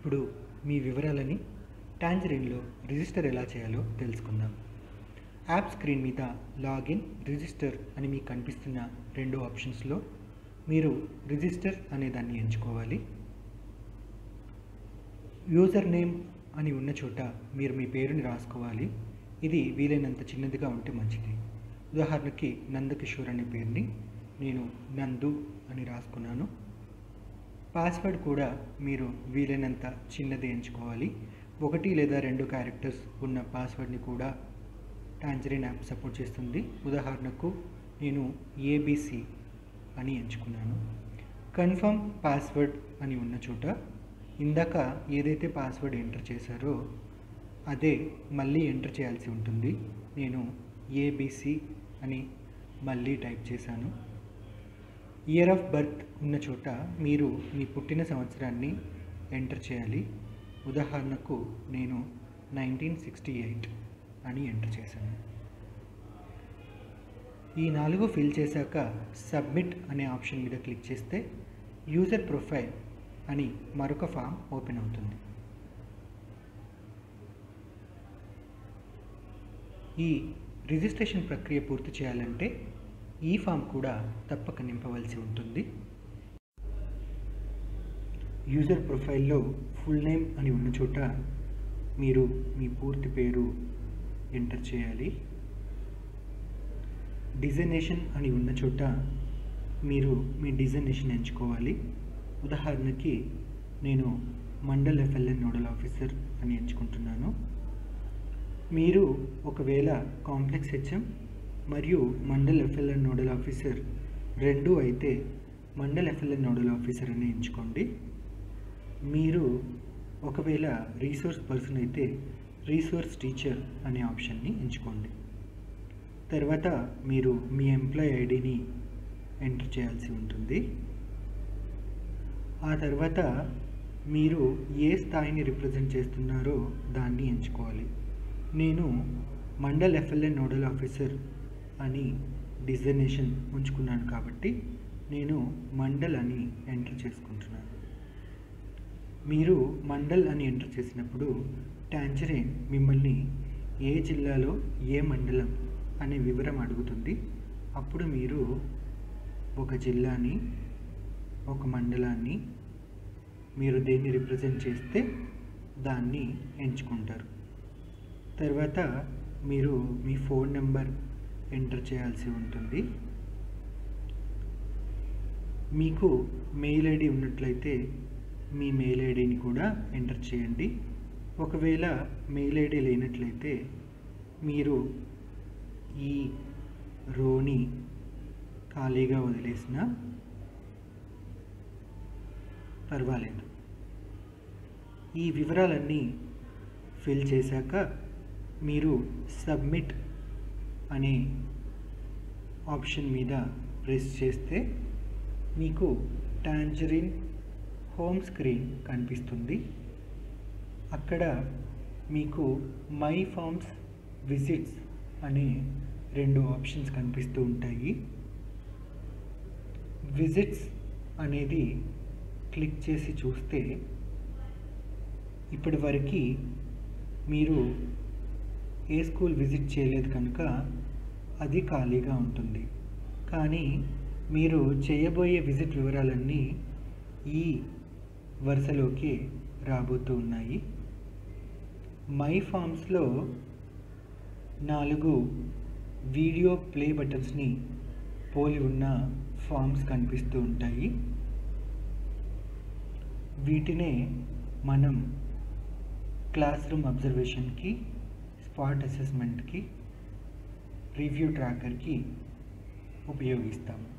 ఇప్పుడు మీ వివరాలని టాంజరీన్లో రిజిస్టర్ ఎలా చేయాలో తెలుసుకుందాం యాప్ స్క్రీన్ మీద లాగిన్ రిజిస్టర్ అని మీకు కనిపిస్తున్న రెండు ఆప్షన్స్లో మీరు రిజిస్టర్ అనే దాన్ని ఎంచుకోవాలి యూజర్ నేమ్ అని ఉన్న చోట మీరు మీ పేరుని రాసుకోవాలి ఇది వీలైనంత చిన్నదిగా ఉంటే మంచిది ఉదాహరణకి నందకిషోర్ అనే పేరుని నేను నందు అని రాసుకున్నాను పాస్వర్డ్ కూడా మీరు వీలైనంత చిన్నది ఎంచుకోవాలి ఒకటి లేదా రెండు క్యారెక్టర్స్ ఉన్న పాస్వర్డ్ని కూడా టాంజరీన్ యాప్ సపోర్ట్ చేస్తుంది ఉదాహరణకు నేను ఏబిసి అని ఎంచుకున్నాను కన్ఫర్మ్ పాస్వర్డ్ అని ఉన్న చోట ఇందాక ఏదైతే పాస్వర్డ్ ఎంటర్ చేశారో అదే మళ్ళీ ఎంటర్ చేయాల్సి ఉంటుంది నేను ఏబిసి అని మళ్ళీ టైప్ చేశాను ఇయర్ ఆఫ్ బర్త్ ఉన్న చోట మీరు మీ పుట్టిన సంవత్సరాన్ని ఎంటర్ చేయాలి ఉదాహరణకు నేను నైన్టీన్ సిక్స్టీ ఎయిట్ అని ఎంటర్ చేశాను ఈ నాలుగు ఫిల్ చేశాక సబ్మిట్ అనే ఆప్షన్ మీద క్లిక్ చేస్తే యూజర్ ప్రొఫైల్ అని మరొక ఫామ్ ఓపెన్ అవుతుంది ఈ రిజిస్ట్రేషన్ ప్రక్రియ పూర్తి చేయాలంటే ఈ ఫామ్ కూడా తప్పక నింపవలసి ఉంటుంది యూజర్ ప్రొఫైల్లో ఫుల్ నేమ్ అని ఉన్న చోట మీరు మీ పూర్తి పేరు ఎంటర్ చేయాలి డిజైనేషన్ అని ఉన్న చోట మీరు మీ డిజైనేషన్ ఎంచుకోవాలి ఉదాహరణకి నేను మండల్ ఎఫ్ఎల్ఎన్ నోడల్ ఆఫీసర్ అని ఎంచుకుంటున్నాను మీరు ఒకవేళ కాంప్లెక్స్ హెచ్ఎం మరియు మండల్ ఎఫ్ఎల్ఎన్ నోడల్ ఆఫీసర్ రెండు అయితే మండల్ ఎఫ్ఎల్ఎన్ నోడల్ ఆఫీసర్ అని ఎంచుకోండి మీరు ఒకవేళ రీసోర్స్ పర్సన్ అయితే రీసోర్స్ టీచర్ అనే ఆప్షన్ని ఎంచుకోండి తర్వాత మీరు మీ ఎంప్లాయ్ ఐడిని ఎంటర్ చేయాల్సి ఉంటుంది ఆ తర్వాత మీరు ఏ స్థాయిని రిప్రజెంట్ చేస్తున్నారో దాన్ని ఎంచుకోవాలి నేను మండల్ ఎఫ్ఎల్ఎన్ నోడల్ ఆఫీసర్ అని డిజైనేషన్ ఉంచుకున్నాను కాబట్టి నేను మండల్ అని ఎంటర్ చేసుకుంటున్నాను మీరు మండల్ అని ఎంటర్ చేసినప్పుడు టాంజరీన్ మిమ్మల్ని ఏ జిల్లాలో ఏ మండలం అనే వివరం అడుగుతుంది అప్పుడు మీరు ఒక జిల్లాని ఒక మండలాన్ని మీరు దేన్ని రిప్రజెంట్ చేస్తే దాన్ని ఎంచుకుంటారు తర్వాత మీరు మీ ఫోన్ నెంబర్ ఎంటర్ చేయాల్సి ఉంటుంది మీకు మెయిల్ ఐడి ఉన్నట్లయితే మీ మెయిల్ ఐడిని కూడా ఎంటర్ చేయండి ఒకవేళ మెయిల్ ఐడి లేనట్లయితే మీరు ఈ రోని ఖాళీగా వదిలేసిన పర్వాలేదు ఈ వివరాలన్నీ ఫిల్ చేశాక మీరు సబ్మిట్ అనే ఆప్షన్ మీద ప్రెస్ చేస్తే మీకు టాంజరీన్ హోమ్ స్క్రీన్ కనిపిస్తుంది అక్కడ మీకు మై ఫార్మ్స్ విజిట్స్ అనే రెండు ఆప్షన్స్ కనిపిస్తూ ఉంటాయి విజిట్స్ అనేది క్లిక్ చేసి చూస్తే ఇప్పటి వరకు మీరు ఏ స్కూల్ విజిట్ చేయలేదు కనుక అది ఖాళీగా ఉంటుంది కానీ మీరు చేయబోయే విజిట్ వివరాలన్నీ ఈ వరుసలోకి రాబోతూ ఉన్నాయి మై ఫామ్స్లో నాలుగు వీడియో ప్లే బటన్స్ని పోలి ఉన్న ఫామ్స్ కనిపిస్తూ ఉంటాయి వీటినే మనం క్లాస్ రూమ్ అబ్జర్వేషన్కి స్పాట్ అసెస్మెంట్కి రివ్యూ ట్రాకర్కి ఉపయోగిస్తాము